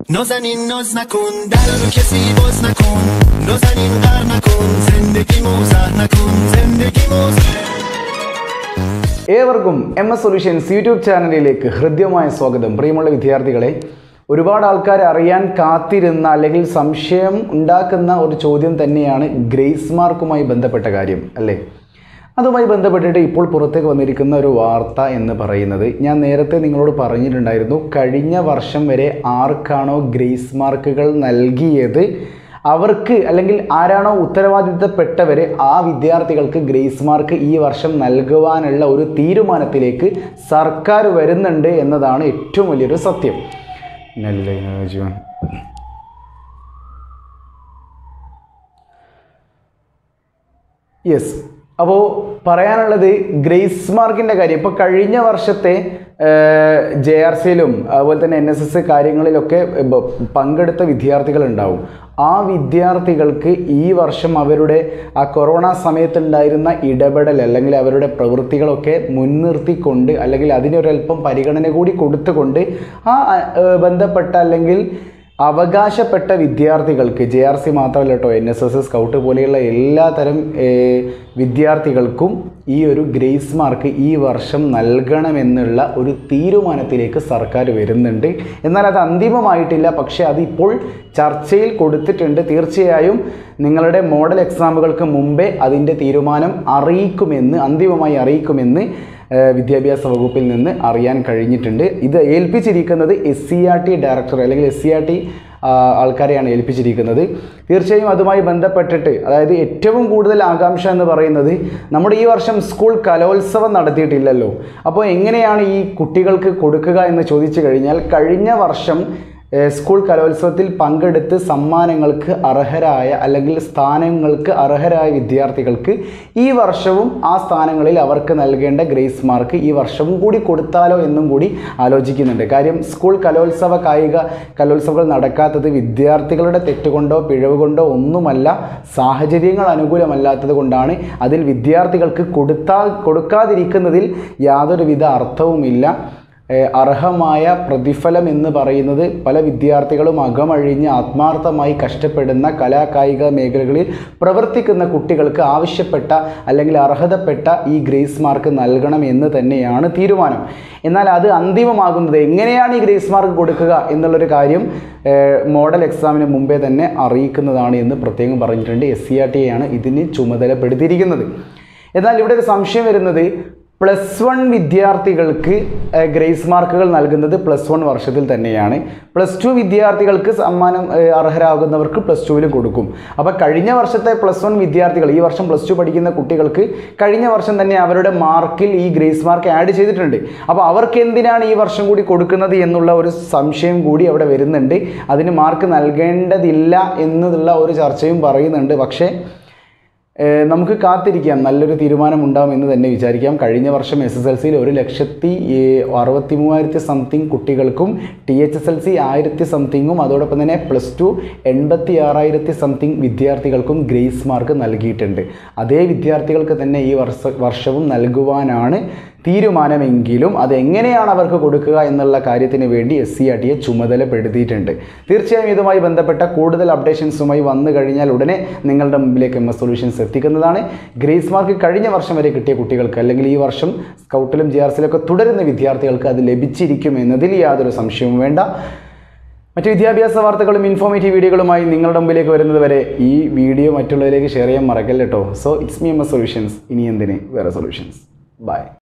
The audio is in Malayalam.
نازنین ناز نکن در رو کسی باز نکن نازنین غر نکن زندگی موزه نکن زندگی موزه ഏവർക്കും എം എസ് സൊല്യൂഷൻസ് യൂട്യൂബ് ചാനലിലേക്ക് ഹൃദ്യമായ സ്വാഗതം പ്രിയമുള്ള വിദ്യാർത്ഥികളെ ഒരുപാട് ആൾക്കാർ അറിയാൻ കാത്തിരുന്ന അല്ലെങ്കിൽ സംശയം ഉണ്ടാക്കുന്ന ഒരു ചോദ്യം തന്നെയാണ് ഗ്രേസ് മാർക്കുമായി ബന്ധപ്പെട്ട കാര്യം അല്ലേ അതുമായി ബന്ധപ്പെട്ടിട്ട് ഇപ്പോൾ പുറത്തേക്ക് വന്നിരിക്കുന്ന ഒരു വാർത്ത എന്ന് പറയുന്നത് ഞാൻ നേരത്തെ നിങ്ങളോട് പറഞ്ഞിട്ടുണ്ടായിരുന്നു കഴിഞ്ഞ വർഷം വരെ ആർക്കാണോ ഗ്രേസ് മാർക്കുകൾ നൽകിയത് അവർക്ക് അല്ലെങ്കിൽ ആരാണോ ഉത്തരവാദിത്തപ്പെട്ടവർ ആ വിദ്യാർത്ഥികൾക്ക് ഗ്രേസ് മാർക്ക് ഈ വർഷം നൽകുവാനുള്ള ഒരു തീരുമാനത്തിലേക്ക് സർക്കാർ വരുന്നുണ്ട് എന്നതാണ് ഏറ്റവും വലിയൊരു സത്യം നല്ല യെസ് അപ്പോൾ പറയാനുള്ളത് ഗ്രേസ് മാർക്കിൻ്റെ കാര്യം ഇപ്പോൾ കഴിഞ്ഞ വർഷത്തെ ജെ ആർ സിയിലും അതുപോലെ തന്നെ എൻ എസ് എസ് കാര്യങ്ങളിലൊക്കെ ബ- പങ്കെടുത്ത വിദ്യാർത്ഥികളുണ്ടാവും ആ വിദ്യാർത്ഥികൾക്ക് ഈ വർഷം അവരുടെ ആ കൊറോണ സമയത്തുണ്ടായിരുന്ന ഇടപെടൽ അല്ലെങ്കിൽ അവരുടെ പ്രവൃത്തികളൊക്കെ മുൻനിർത്തിക്കൊണ്ട് അല്ലെങ്കിൽ അതിനൊരല്പം പരിഗണന കൂടി കൊടുത്തുകൊണ്ട് ആ ഏഹ്, ബന്ധപ്പെട്ട അല്ലെങ്കിൽ അവകാശപ്പെട്ട വിദ്യാർത്ഥികൾക്ക് ജെ ആർ സി മാത്രമല്ല കേട്ടോ എൻ എസ് എസ് സ്കൗട്ട് പോലെയുള്ള എല്ലാ തരം ഏഹ്, വിദ്യാർത്ഥികൾക്കും ഈ ഒരു ഗ്രേസ് മാർക്ക് ഈ വർഷം നൽകണമെന്നുള്ള ഒരു തീരുമാനത്തിലേക്ക് സർക്കാർ വരുന്നുണ്ട് എന്നാൽ അത് അന്തിമമായിട്ടില്ല പക്ഷേ അതിപ്പോൾ ചർച്ചയിൽ കൊടുത്തിട്ടുണ്ട് തീർച്ചയായും നിങ്ങളുടെ മോഡൽ എക്സാമുകൾക്ക് മുമ്പേ അതിൻ്റെ തീരുമാനം അറിയിക്കുമെന്ന് അന്തിമമായി അറിയിക്കുമെന്ന് ഏഹ് വിദ്യാഭ്യാസ വകുപ്പിൽ നിന്ന് അറിയാൻ കഴിഞ്ഞിട്ടുണ്ട് ഇത് ഏൽപ്പിച്ചിരിക്കുന്നത് S C R T director അല്ലെങ്കിൽ എസ് സി ആർ ടി ആൾക്കാരെയാണ് ഏൽപ്പിച്ചിരിക്കുന്നത് തീർച്ചയായും അതുമായി ബന്ധപ്പെട്ടിട്ട് അതായത് ഏറ്റവും കൂടുതൽ ആകാംക്ഷ എന്ന് പറയുന്നത് നമ്മുടെ ഈ വർഷം സ്കൂൾ കലോത്സവം നടത്തിയിട്ടില്ലല്ലോ അപ്പോൾ എങ്ങനെയാണ് ഈ കുട്ടികൾക്ക് കൊടുക്കുക എന്ന് ചോദിച്ചു കഴിഞ്ഞാൽ കഴിഞ്ഞ വർഷം ഏഹ് സ്കൂൾ കലോത്സവത്തിൽ പങ്കെടുത്ത് സമ്മാനങ്ങൾക്ക് അർഹരായ അല്ലെങ്കിൽ സ്ഥാനങ്ങൾക്ക് അർഹരായ വിദ്യാർത്ഥികൾക്ക് ഈ വർഷവും ആ സ്ഥാനങ്ങളിൽ അവർക്ക് നൽകേണ്ട ഗ്രേസ് മാർക്ക് ഈ വർഷവും കൂടി കൊടുത്താലോ എന്നും കൂടി ആലോചിക്കുന്നുണ്ട് കാര്യം സ്കൂൾ കലോത്സവ കായിക കലോത്സവങ്ങൾ നടക്കാത്തത് വിദ്യാർത്ഥികളുടെ തെറ്റുകൊണ്ടോ പിഴവ് കൊണ്ടോ ഒന്നുമല്ല സാഹചര്യങ്ങൾ അനുകൂലമല്ലാത്തത് കൊണ്ടാണ് അതിൽ വിദ്യാർത്ഥികൾക്ക് കൊടുത്താ കൊടുക്കാതിരിക്കുന്നതിൽ യാതൊരുവിധ അർത്ഥവുമില്ല ഏഹ് അർഹമായ പ്രതിഫലം എന്ന് പറയുന്നത് പല വിദ്യാർത്ഥികളും അകമഴിഞ്ഞ് ആത്മാർത്ഥമായി കഷ്ടപ്പെടുന്ന കലാകായിക മേഖലകളിൽ പ്രവർത്തിക്കുന്ന കുട്ടികൾക്ക് ആവശ്യപ്പെട്ട അല്ലെങ്കിൽ അർഹതപ്പെട്ട ഈ ഗ്രേസ് മാർക്ക് നൽകണം എന്ന് തന്നെയാണ് തീരുമാനം എന്നാൽ അത് അന്തിമമാകുന്നത് എങ്ങനെയാണ് ഈ ഗ്രേസ് മാർക്ക് കൊടുക്കുക എന്നുള്ളൊരു കാര്യം ഏഹ് മോഡൽ എക്സാമിന് മുമ്പേ തന്നെ അറിയിക്കുന്നതാണ് എന്ന് പ്രത്യേകം പറഞ്ഞിട്ടുണ്ട് എസ് സി ആർ ടി ആണ് ഇതിന് ചുമതലപ്പെടുത്തിയിരിക്കുന്നത് എന്നാൽ ഇവിടെ ഒരു സംശയം വരുന്നത് പ്ലസ് വൺ വിദ്യാർത്ഥികൾക്ക് ഏഹ്, ഗ്രേസ് മാർക്കുകൾ നൽകുന്നത് പ്ലസ് വൺ വർഷത്തിൽ തന്നെയാണ് പ്ലസ് ടു വിദ്യാർത്ഥികൾക്ക് സമ്മാനം ഏഹ്, അർഹരാകുന്നവർക്ക് പ്ലസ് ടുവിലും കൊടുക്കും അപ്പോൾ കഴിഞ്ഞ വർഷത്തെ പ്ലസ് വൺ വിദ്യാർത്ഥികൾ ഈ വർഷം പ്ലസ് ടു പഠിക്കുന്ന കുട്ടികൾക്ക് കഴിഞ്ഞ വർഷം തന്നെ അവരുടെ മാർക്കിൽ ഈ ഗ്രേസ് മാർക്ക് ആഡ് ചെയ്തിട്ടുണ്ട് അപ്പോൾ അവർക്ക് എന്തിനാണ് ഈ വർഷം കൂടി കൊടുക്കുന്നത് എന്നുള്ള ഒരു സംശയം കൂടി അവിടെ വരുന്നുണ്ട് അതിന് മാർക്ക് നൽകേണ്ടതില്ല എന്നുള്ള ഒരു ചർച്ചയും പറയുന്നുണ്ട് പക്ഷേ ഏഹ് നമുക്ക് കാത്തിരിക്കാം നല്ലൊരു തീരുമാനം ഉണ്ടാവും എന്ന് തന്നെ വിചാരിക്കാം കഴിഞ്ഞ വർഷം എസ് എസ് എൽ സിയിൽ ഒരു ലക്ഷത്തി അറുപത്തി മൂവായിരത്തി സംതിങ് കുട്ടികൾക്കും T H S L C ആയിരത്തി സംതിങ്ങും അതോടൊപ്പം തന്നെ പ്ലസ് ടു എൺപത്തി ആറായിരത്തി സംതിങ് വിദ്യാർത്ഥികൾക്കും ഗ്രേസ് മാർക്ക് നൽകിയിട്ടുണ്ട് അതേ വിദ്യാർത്ഥികൾക്ക് തന്നെ ഈ വർഷ വർഷവും നൽകുവാനാണ് തീരുമാനമെങ്കിലും അതെങ്ങനെയാണ് അവർക്ക് കൊടുക്കുക എന്നുള്ള കാര്യത്തിന് വേണ്ടി എസ് സി ആർ ടിയെ ചുമതലപ്പെടുത്തിയിട്ടുണ്ട് തീർച്ചയായും ഇതുമായി ബന്ധപ്പെട്ട കൂടുതൽ അപ്ഡേഷൻസുമായി വന്നു കഴിഞ്ഞാൽ ഉടനെ നിങ്ങളുടെ മുമ്പിലേക്ക് എം എസ് സൊല്യൂഷൻസ് എത്തിക്കുന്നതാണ് ഗ്രേസ് മാർക്ക് കഴിഞ്ഞ വർഷം വരെ കിട്ടിയ കുട്ടികൾക്ക് അല്ലെങ്കിൽ ഈ വർഷം സ്കൗട്ടിലും ജി ആർ സിയിലൊക്കെ തുടരുന്ന വിദ്യാർത്ഥികൾക്ക് അത് ലഭിച്ചിരിക്കും എന്നതിൽ യാതൊരു സംശയവും വേണ്ട മറ്റ് വിദ്യാഭ്യാസ വാർത്തകളും ഇൻഫോർമേറ്റീവ് വീഡിയോകളുമായി നിങ്ങളുടെ മുമ്പിലേക്ക് വരുന്നത് വരെ ഈ വീഡിയോ മറ്റുള്ളവരിലേക്ക് ഷെയർ ചെയ്യാൻ മറക്കല്ല കേട്ടോ so it's me M S solutions ഇനി എന്തിന് വേറെ സൊല്യൂഷൻസ് ബൈ